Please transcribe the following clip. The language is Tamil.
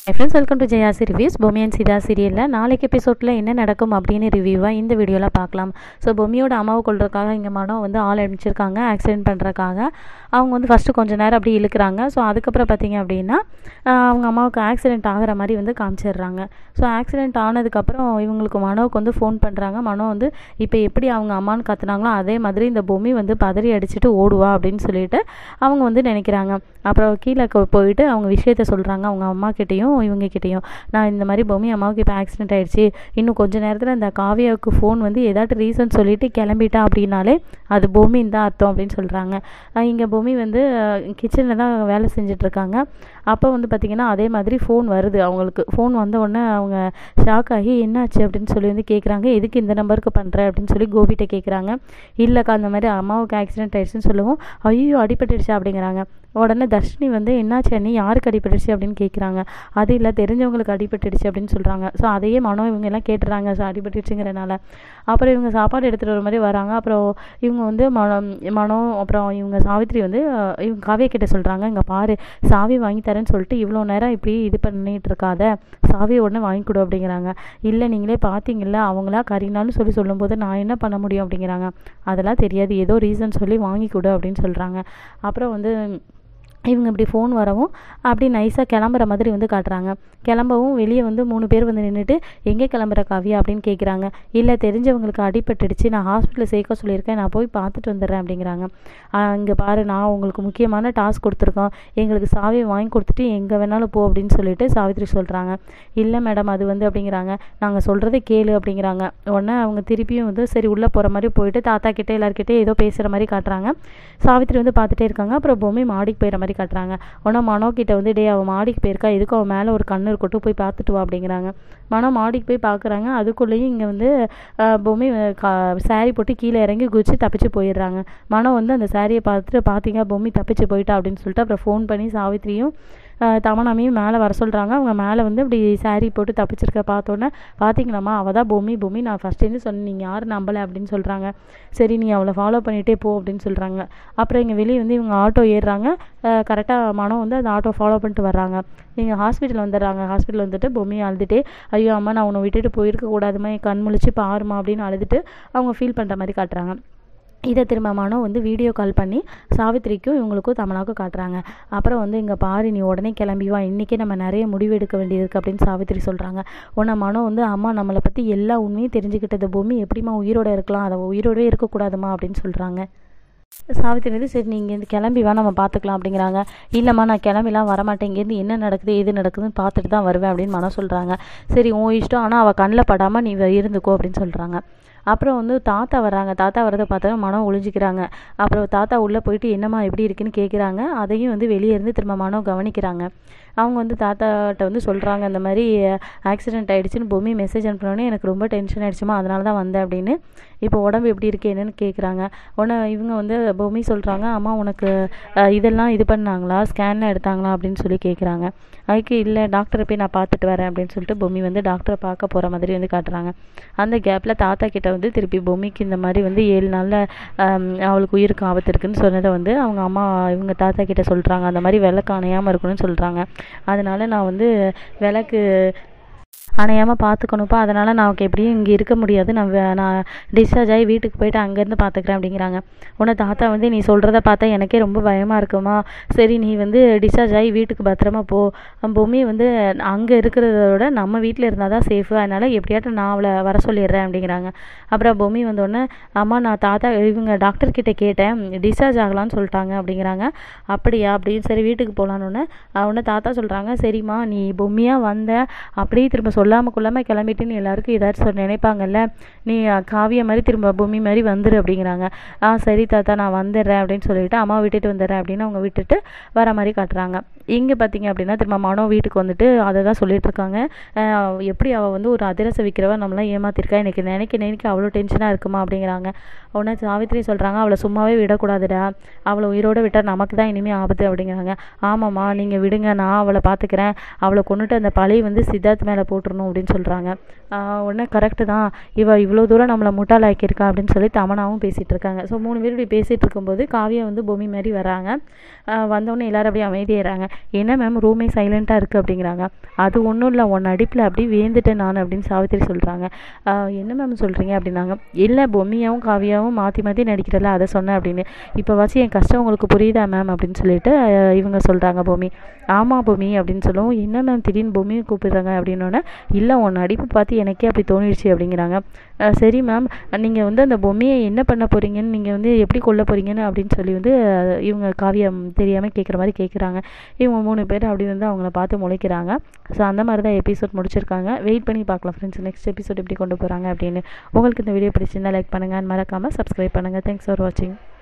ஃப்ரெண்ட்ஸ் வெல்கம் டு ஜெயாசி ரிவ்யூஸ் பொம்மி அண்ட் சீதா சீரியலில் நாளைக்கு எபிசோடில் என்ன நடக்கும் அப்படின்னு ரிவ்யூவாக இந்த வீடியோவில் பார்க்கலாம் ஸோ பொம்மியோட அம்மாவை கொள்றதுக்காக இங்கே மனம் வந்து ஆள் அனுப்பிச்சிருக்காங்க ஆக்சிடென்ட் பண்ணுறதுக்காக அவங்க வந்து ஃபஸ்ட்டு கொஞ்ச நேரம் அப்படி இழுக்கிறாங்க ஸோ அதுக்கப்புறம் பார்த்தீங்க அப்படின்னா ஆஹ் அவங்க அம்மாவுக்கு ஆக்சிடென்ட் ஆகிற மாதிரி வந்து காமிச்சிடுறாங்க ஸோ ஆக்சிடென்ட் ஆனதுக்கப்புறம் இவங்களுக்கு மனோவுக்கு வந்து ஃபோன் பண்ணுறாங்க மனோ வந்து இப்போ எப்படி அவங்க அம்மான்னு கத்துனாங்களோ அதே மாதிரி இந்த பொம்மி வந்து பதறி அடிச்சுட்டு ஓடுவா அப்படின்னு சொல்லிட்டு அவங்க வந்து நினைக்கிறாங்க அப்புறம் கீழே கொ- போயிட்டு அவங்க விஷயத்த சொல்கிறாங்க அவங்க அம்மா கிட்டேயும் இவங்க கிட்டேயும் நான் இந்த மாதிரி பொம்மி அம்மாவுக்கு இப்போ ஆக்சிடென்ட் ஆயிடுச்சு இன்னும் கொஞ்ச நேரத்தில் இந்த காவியாவுக்கு ஃபோன் வந்து ஏதாட்டும் ரீசன் சொல்லிட்டு கிளம்பிட்டா அப்படின்னாலே அது பொம்மின்னு தான் அர்த்தம் அப்படின்னு சொல்கிறாங்க இங்கே பொம்மி வந்து கிச்சனில் தான் வேலை செஞ்சுட்டு இருக்காங்க அப்போ வந்து பார்த்திங்கன்னா அதே மாதிரி ஃபோன் வருது அவங்களுக்கு ஃபோன் வந்த உடனே அவங்க ஷாக் ஆகி என்னாச்சு அப்படின்னு சொல்லி வந்து கேட்குறாங்க எதுக்கு இந்த நம்பருக்கு பண்ணுற அப்படின்னு சொல்லி கோபிகிட்ட கேட்குறாங்க இல்லைக்கா அந்த மாதிரி அம்மாவுக்கு ஆக்சிடென்ட் ஆயிடுச்சுன்னு சொல்லவும் ஐயோ அடிபட்டுடுச்சா அப்படிங்கிறாங்க உடனே தர்ஷினி வந்து என்னாச்சு அண்ணி யாருக்கு அடிபட்டுடுச்சு அப்படின்னு கேட்குறாங்க அது இல்லை தெரிஞ்சவங்களுக்கு அடிபட்டுடுச்சு அப்படின்னு சொல்கிறாங்க ஸோ அதையே மனோ இவங்க எல்லாம் கேட்டுறாங்க ஸோ அடிபட்டுடுச்சுங்கிறனால அப்புறம் இவங்க சாப்பாடு எடுத்துகிட்டு வர மாதிரி வராங்க அப்புறம் இவங்க வந்து மனம் மனோ அப்புறம் இவங்க சாவித்ரி வந்து அஹ், இவங்க காவியா கிட்ட சொல்கிறாங்க இங்கே பாரு சாவி வாங்கி தரேன்னு சொல்லிட்டு இவ்வளோ நேரம் இப்படி இது பண்ணிட்டு இருக்காத சாவியை உடனே வாங்கி கொடு அப்படிங்கிறாங்க இல்லை நீங்களே பார்த்தீங்கல்ல அவங்களா கறினாலும் சொல்லி சொல்லும்போது நான் என்ன பண்ண முடியும் அப்படிங்கிறாங்க அதெல்லாம் தெரியாது ஏதோ ரீசன் சொல்லி வாங்கி கொடு அப்படின்னு சொல்கிறாங்க அப்புறம் வந்து இவங்க இப்படி ஃபோன் வரவும் அப்படி நைஸாக கிளம்புற மாதிரி வந்து காட்டுறாங்க கிளம்பவும் வெளியே வந்து மூணு பேர் வந்து நின்றுட்டு எங்கே கிளம்புற காவியா அப்படின்னு கேட்குறாங்க இல்லை தெரிஞ்சவங்களுக்கு அடிபட்டுடுச்சு நான் ஹாஸ்பிட்டலில் சேர்க்க சொல்லியிருக்கேன் நான் போய் பார்த்துட்டு வந்துடுறேன் அப்படிங்கிறாங்க இங்கே பாரு நான் உங்களுக்கு முக்கியமான டாஸ்க் கொடுத்துருக்கோம் எங்களுக்கு சாவியை வாங்கி கொடுத்துட்டு எங்கே வேணாலும் போ அப்படின்னு சொல்லிட்டு சாவித்ரி சொல்கிறாங்க இல்லை மேடம் அது வந்து அப்படிங்கிறாங்க நாங்கள் சொல்கிறத கேளு அப்படிங்கிறாங்க உடனே அவங்க திருப்பியும் வந்து சரி உள்ளே போகிற மாதிரி போயிட்டு தாத்தா கிட்டே எல்லாருக்கிட்டே ஏதோ பேசுகிற மாதிரி காட்டுறாங்க சாவித்ரி வந்து பார்த்துட்டே இருக்காங்க அப்புறம் பொம்மை மாடிக்கு போயிடுற மாதிரி காட்டுறாங்க உடனே மனோ கிட்ட வந்து டே அவள் மாடிக்கு போயிருக்கா எதுக்கும் அவன் மேலே ஒரு கண்ணு இருக்கட்டும் போய் பார்த்துட்டு வா அப்படிங்கிறாங்க மனோ மாடிக்கு போய் பார்க்குறாங்க அதுக்குள்ளேயும் இங்கே வந்து அஹ், பொம்மை சாரி போட்டு கீழே இறங்கி குதிச்சு தப்பிச்சு போயிடுறாங்க மனோ வந்து அந்த சாரியை பார்த்துட்டு பார்த்தீங்க பொம்மி தப்பிச்சு போயிட்டா அப்படின்னு சொல்லிட்டு அப்புறம் ஃபோன் பண்ணி சாவித்ரியும் அஹ், தமனாமையும் மேலே வர சொல்கிறாங்க அவங்க மேலே வந்து இப்படி சாரி போட்டு தப்பிச்சிருக்க பார்த்தோன்னே பார்த்தீங்களாம்மா அவள் தான் பொம்மி பொம்மி நான் ஃபஸ்ட்டேருந்து சொன்னேன் நீங்கள் யாரும் நம்பலை அப்படின்னு சொல்கிறாங்க சரி நீ அவளை ஃபாலோ பண்ணிகிட்டே போ அப்படின்னு சொல்கிறாங்க அப்புறம் இங்கே வெளியே வந்து இவங்க ஆட்டோ ஏறுறாங்க கரெக்டாக மனம் வந்து அந்த ஆட்டோ ஃபாலோ பண்ணிட்டு வர்றாங்க நீங்கள் ஹாஸ்பிட்டல் வந்துடுறாங்க ஹாஸ்பிட்டல் வந்துட்டு பொம்மையை அழுதுட்டே ஐயோ அம்மா நான் உன்னை விட்டுட்டு போயிருக்க கூடாதுமா என் கண் முழிச்சு பாருமா அப்படின்னு அழுதுட்டு அவங்க ஃபீல் பண்ணுற மாதிரி காட்டுறாங்க இதை திரும்ப மனோ வந்து வீடியோ கால் பண்ணி சாவித்திரிக்கும் இவங்களுக்கும் தமனாவுக்கும் காட்டுறாங்க அப்புறம் வந்து இங்கே பாரு நீ உடனே கிளம்பி வா இன்றைக்கே நம்ம நிறைய முடிவு எடுக்க வேண்டியது இருக்குது அப்படின்னு சாவித்திரி சொல்கிறாங்க உன்னை மனோ வந்து அம்மா நம்மளை பற்றி எல்லா உண்மையும் தெரிஞ்சுக்கிட்டது பூமி எப்படிம்மா உயிரோட இருக்கலாம் அதை உயிரோடவே இருக்கக்கூடாதுமா அப்படின்னு சொல்கிறாங்க சாவித்திரி வந்து சரி நீங்கள் இங்கேருந்து கிளம்பி வா நம்ம பார்த்துக்கலாம் அப்படிங்கிறாங்க இல்லைம்மா நான் கிளம்பிலாம் வரமாட்டேன் இங்கேருந்து என்ன நடக்குது எது நடக்குதுன்னு பார்த்துட்டு தான் வருவேன் அப்படின்னு மனம் சொல்கிறாங்க சரி உன் இஷ்டம் ஆனால் அவள் கண்ணில் படாமல் நீ வ- இருந்துக்கோ அப்படின்னு சொல்கிறாங்க அப்புறம் வந்து தாத்தா வர்றாங்க தாத்தா வரதை பார்த்தா மனம் ஒளிஞ்சிக்கிறாங்க அப்புறம் தாத்தா உள்ளே போயிட்டு என்னம்மா எப்படி இருக்குன்னு கேட்குறாங்க அதையும் வந்து வெளியே இருந்து திரும்ப மனம் கவனிக்கிறாங்க அவங்க வந்து தாத்தாட்ட வந்து சொல்கிறாங்க இந்த மாதிரி ஆக்சிடென்ட் ஆயிடுச்சுன்னு பொம்மி மெசேஜ் அனுப்பினோடனே எனக்கு ரொம்ப டென்ஷன் ஆயிடுச்சுமா அதனால தான் வந்தேன் அப்படின்னு இப்போ உடம்பு எப்படி இருக்கு என்னன்னு கேட்குறாங்க உடனே இவங்க வந்து பொம்மி சொல்கிறாங்க அம்மா உனக்கு அஹ், இதெல்லாம் இது பண்ணாங்களா ஸ்கேன்லாம் எடுத்தாங்களா அப்படின்னு சொல்லி கேட்குறாங்க அதுக்கு இல்லை டாக்டரை போய் நான் பார்த்துட்டு வரேன் அப்படின்னு சொல்லிட்டு பொம்மி வந்து டாக்டரை பார்க்க போகிற மாதிரி வந்து காட்டுறாங்க அந்த கேப்பில் தாத்தா கிட்ட வந்து திருப்பி பொம்மிக்கு இந்த மாதிரி வந்து ஏழு நாளில் அவளுக்கு உயிருக்கு ஆபத்து இருக்குன்னு சொன்னதை வந்து அவங்க அம்மா இவங்க தாத்தா கிட்ட சொல்கிறாங்க அந்த மாதிரி விளக்கு அணையாமல் இருக்கணும்னு சொல்கிறாங்க அதனால நான் வந்து விளக்கு அணையாமல் பார்த்துக்கணுப்பா அதனால் நான் எப்படியும் இங்கே இருக்க முடியாது நான் வே- நான் டிஸ்சார்ஜ் ஆகி வீட்டுக்கு போயிட்டு அங்கேருந்து பார்த்துக்கிறேன் அப்படிங்கிறாங்க உன்னை தாத்தா வந்து நீ சொல்கிறத பார்த்தா எனக்கே ரொம்ப பயமாக இருக்குமா சரி நீ வந்து டிஸ்சார்ஜ் ஆகி வீட்டுக்கு பத்திரமா போ பொம்மி வந்து அங்கே இருக்கிறத விட நம்ம வீட்டில் இருந்தால் தான் சேஃபு அதனால் எப்படியாட்டும் நான் அவளை வர சொல்லிடுறேன் அப்படிங்கிறாங்க அப்புறம் பொம்மி வந்தோடனே அம்மா நான் தாத்தா இவங்க டாக்டர் கிட்ட கேட்டேன் டிஸ்சார்ஜ் ஆகலாம்னு சொல்லிட்டாங்க அப்படிங்கிறாங்க அப்படியா அப்படின்னு சரி வீட்டுக்கு போகலான்னு உடனே தாத்தா சொல்கிறாங்க சரிம்மா நீ பொம்மியாக வந்த அப்படியே திரும்ப சொல்லாமல் கொள்ளாமல் கிளம்பிட்டுன்னு எல்லாருக்கும் ஏதாச்சும் சொல் நினைப்பாங்கல்ல நீ அஹ், காவியா மாதிரி திரும்ப பொம்மி மாதிரி வந்துரு அப்படிங்கிறாங்க ஆ சரி தாத்தா நான் வந்துடுறேன் அப்படின்னு சொல்லிட்டு அம்மா விட்டுட்டு வந்துடுறேன் அப்படின்னு அவங்க விட்டுட்டு வர மாதிரி காட்டுறாங்க இங்கே பார்த்தீங்க அப்படின்னா திரும்ப மனோ வீட்டுக்கு வந்துட்டு அதை தான் சொல்லிட்டு இருக்காங்க அஹ், எப்படி அவள் வந்து ஒரு அதிரச விற்கிறவ நம்மளாம் ஏமாத்திருக்கா எனக்கு நினைக்க நினைக்க அவ்வளோ டென்ஷனாக இருக்குமா அப்படிங்கிறாங்க உடனே சாவித்திரி சொல்கிறாங்க அவளை சும்மாவே விடக்கூடாதுடா அவளை உயிரோட விட்டால் நமக்கு தான் இனிமேல் ஆபத்து அப்படிங்கிறாங்க ஆமாம்மா நீங்கள் விடுங்க நான் அவளை பார்த்துக்கிறேன் அவளை கொண்டுட்டு அந்த பழி வந்து சித்தார்த் மேலே போட்டுருணும் வரணும் அப்படின்னு சொல்கிறாங்க உடனே கரெக்டு தான் இவ இவ்வளோ தூரம் நம்மளை முட்டாளாக்கியிருக்கா அப்படின்னு சொல்லி தமனாவும் பேசிகிட்டு இருக்காங்க ஸோ மூணு பேர் இப்படி பேசிகிட்டு இருக்கும்போது காவியா வந்து பொம்மி மாதிரி வராங்க வந்தோடனே எல்லோரும் அப்படியே அமைதியாகிறாங்க என்ன மேம் ரூமே சைலண்ட்டாக இருக்குது அப்படிங்கிறாங்க அது ஒன்றும் இல்லை உன் நடிப்பில் அப்படியே வேந்துட்டேன் நான் அப்படின்னு சாவித்திரி சொல்கிறாங்க என்ன மேம் சொல்கிறீங்க அப்படின்னாங்க இல்லை பொம்மியாவும் காவியாவும் மாற்றி மாற்றி நடிக்கிறல அதை சொன்னேன் அப்படின்னு இப்போ வச்சு என் கஷ்டம் உங்களுக்கு புரியுதா மேம் அப்படின்னு சொல்லிட்டு இவங்க சொல்கிறாங்க பொம்மி ஆமாம் பொம்மி அப்படின்னு சொல்லவும் என்ன மேம் திடீர்னு பொம்மியை கூப்பிடுறாங்க அப்படின்னோடனே இல்லை உன் நடிப்பு பார்த்து எனக்கே அப்படி தோணிடுச்சு அப்படிங்கிறாங்க சரி மேம் நீங்கள் வந்து அந்த பொம்மையை என்ன பண்ண போகிறீங்கன்னு நீங்கள் வந்து எப்படி கொல்ல போகிறீங்கன்னு அப்படின்னு சொல்லி வந்து இவங்க காவியம் தெரியாமல் கேட்குற மாதிரி கேட்குறாங்க இவங்க மூணு பேர் அப்படி வந்து அவங்கள பார்த்து முளைக்கிறாங்க ஸோ அந்த மாதிரி தான் எபிசோட் முடிச்சிருக்காங்க வெயிட் பண்ணி பார்க்கலாம் ஃப்ரெண்ட்ஸ் நெக்ஸ்ட் எபிசோட் எப்படி கொண்டு போகிறாங்க அப்படின்னு உங்களுக்கு இந்த வீடியோ பிடிச்சிருந்தா லைக் பண்ணுங்கள் மறக்காமல் சப்ஸ்கிரைப் பண்ணுங்கள் தேங்க்ஸ் ஃபார் வாட்சிங்